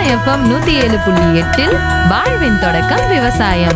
FM நூத்தி ஏழு புள்ளி எட்டில் வாழ்வின் தொடக்கம் விவசாயம்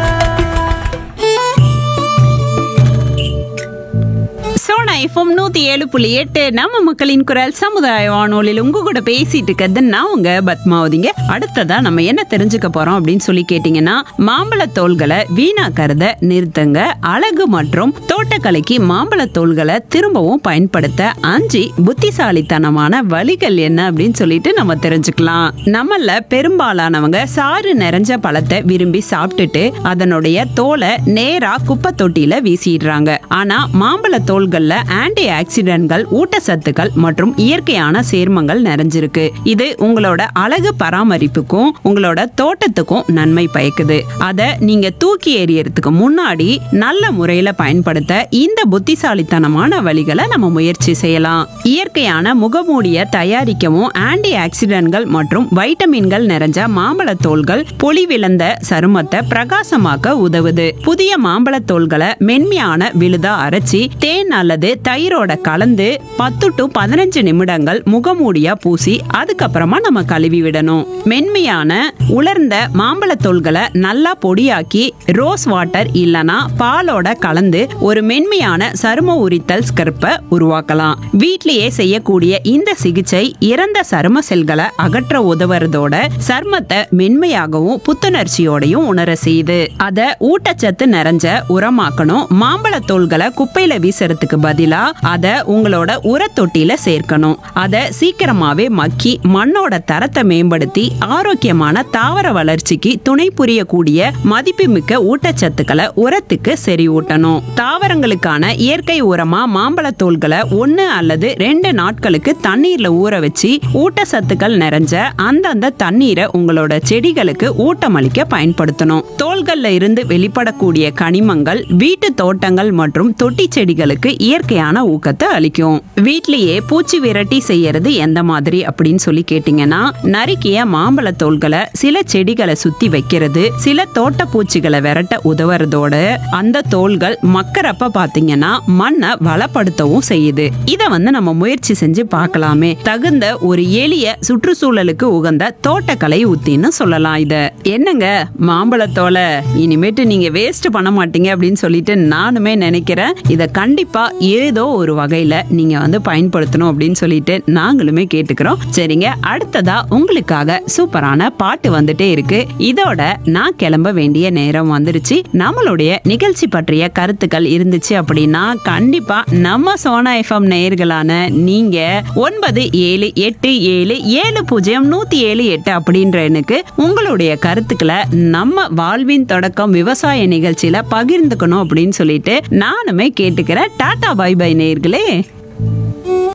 சோனா எஃப்எம் நூத்தி ஏழு புள்ளி எட்டு நம்ம மக்களின் குரல் சமுதாய வானொலியில் உங்க கூட பேசிட்டு இருக்கிறது நான் உங்க பத்மாவதிங்க அடுத்ததா நம்ம என்ன தெரிஞ்சுக்க போறோம் அப்படின்னு சொல்லி கேட்டீங்கன்னா மாம்பழ தோள்களை வீணாக்கறத நிறுத்துங்க அழகு மற்றும் தோட்டக்கலைக்கு மாம்பழ தோள்களை திரும்பவும் பயன்படுத்த அஞ்சு புத்திசாலித்தனமான வழிகள் என்ன அப்படின்னு சொல்லிட்டு நம்ம தெரிஞ்சுக்கலாம் நம்மள பெரும்பாலானவங்க சாறு நிறைஞ்ச பழத்தை விரும்பி சாப்பிட்டுட்டு அதனுடைய தோலை நேரா குப்பை தொட்டியில வீசிடுறாங்க ஆனா மாம்பழ தோள்கள்ல ஆன்டி ஆக்சிடென்ட்கள் ஊட்டச்சத்துக்கள் மற்றும் இயற்கையான சேர்மங்கள் நிறைஞ்சிருக்கு இது உங்களோட அழகு பராமரிப்புக்கும் உங்களோட தோட்டத்துக்கும் நன்மை பயக்குது அத நீங்க தூக்கி எறியறதுக்கு முன்னாடி நல்ல முறையில பயன்படுத்த இந்த புத்திசாலித்தனமான வழிகளை நம்ம முயற்சி செய்யலாம் இயற்கையான முகமூடிய தயாரிக்கவும் ஆன்டி ஆக்சிடென்ட்கள் மற்றும் வைட்டமின்கள் நிறைஞ்ச மாம்பழ தோல்கள் பொலிவிழந்த சருமத்தை பிரகாசமாக்க உதவுது புதிய மாம்பழ தோல்களை மென்மையான விழுதா அரைச்சி தேன் அல்லது தயிரோட கலந்து பத்து டு பதினஞ்சு நிமிடங்கள் முகமூடியா பூசி அதுக்கப்புறமா நம்ம கழுவி விடணும் மென்மையான உலர்ந்த மாம்பழ தோல்களை நல்லா பொடியாக்கி ரோஸ் வாட்டர் இல்லனா பாலோட கலந்து ஒரு மென்மையான சரும உரித்தல் ஸ்கர்ப்பை உருவாக்கலாம் வீட்லயே செய்யக்கூடிய இந்த சிகிச்சை இறந்த சரும செல்களை அகற்ற உதவுறதோட சருமத்தை மென்மையாகவும் புத்துணர்ச்சியோடையும் உணர செய்யுது அத ஊட்டச்சத்து நிறைஞ்ச உரமாக்கணும் மாம்பழ தோள்களை குப்பையில வீசுறதுக்கு பதிலா அத உங்களோட உரத்தொட்டியில சேர்க்கணும் அத சீக்கிரமாவே மக்கி மண்ணோட தரத்தை மேம்படுத்தி ஆரோக்கியமான தாவர வளர்ச்சிக்கு துணை புரியக்கூடிய மதிப்புமிக்க ஊட்டச்சத்துக்களை உரத்துக்கு செறிவூட்டணும் தாவரங்களுக்கான இயற்கை உரமா மாம்பழ தோள்களை ஒன்னு அல்லது ரெண்டு நாட்களுக்கு தண்ணீர்ல ஊற வச்சு ஊட்டச்சத்துக்கள் நிறைஞ்ச அந்தந்த தண்ணீரை உங்களோட செடிகளுக்கு ஊட்டமளிக்க பயன்படுத்தணும் தோள்கள்ல இருந்து வெளிப்படக்கூடிய கனிமங்கள் வீட்டு தோட்டங்கள் மற்றும் தொட்டி செடிகளுக்கு இயற்கையான ஊக்கத்தை அளிக்கும் வீட்லயே பூச்சி விரட்டி செய்யறது எந்த மாதிரி அப்படின்னு சொல்லி கேட்டீங்கன்னா நறுக்கிய மாம்பழ தோள்களை சில செடிகளை சுத்தி வைக்கிறது சில தோட்ட பூச்சிகளை விரட்ட உதவுறதோட அந்த தோள்கள் மக்கறப்ப பாத்தீங்கன்னா மண்ணை வளப்படுத்தவும் செய்யுது இத வந்து நம்ம முயற்சி செஞ்சு பார்க்கலாமே தகுந்த ஒரு எளிய சுற்றுச்சூழலுக்கு உகந்த தோட்டக்கலை உத்தின்னு சொல்லலாம் இத என்னங்க மாம்பழத்தோலை இனிமேட்டு நீங்க வேஸ்ட் பண்ண மாட்டீங்க அப்படின்னு சொல்லிட்டு நானுமே நினைக்கிறேன் இத கண்டிப்பா ஏதோ ஒரு வகையில நீங்க வந்து பயன்படுத்தணும் அப்படின்னு சொல்லிட்டு நாங்களுமே கேட்டுக்கிறோம் சரிங்க அடுத்ததா உங்களுக்காக சூப்பரான பாட்டு வந்துட்டே இருக்கு இதோட நான் கிளம்ப வேண்டிய நேரம் வந்துருச்சு நம்மளுடைய நிகழ்ச்சி பற்றிய கருத்துக்கள் இருந்துச்சு அப்படின்னா கண்டிப்பா நம்ம சோனா எஃப்எம் நேயர்களான நீங்க ஒன்பது ஏழு எட்டு ஏழு ஏழு பூஜ்ஜியம் நூத்தி ஏழு எட்டு அப்படின்ற எண்ணுக்கு உங்களுடைய கருத்துக்களை நம்ம வாழ்வின் தொடக்கம் விவசாய நிகழ்ச்சியில பகிர்ந்துக்கணும் அப்படின்னு சொல்லிட்டு நானுமே கேட்டுக்கிறேன் டாடா பை பை நேயர்களே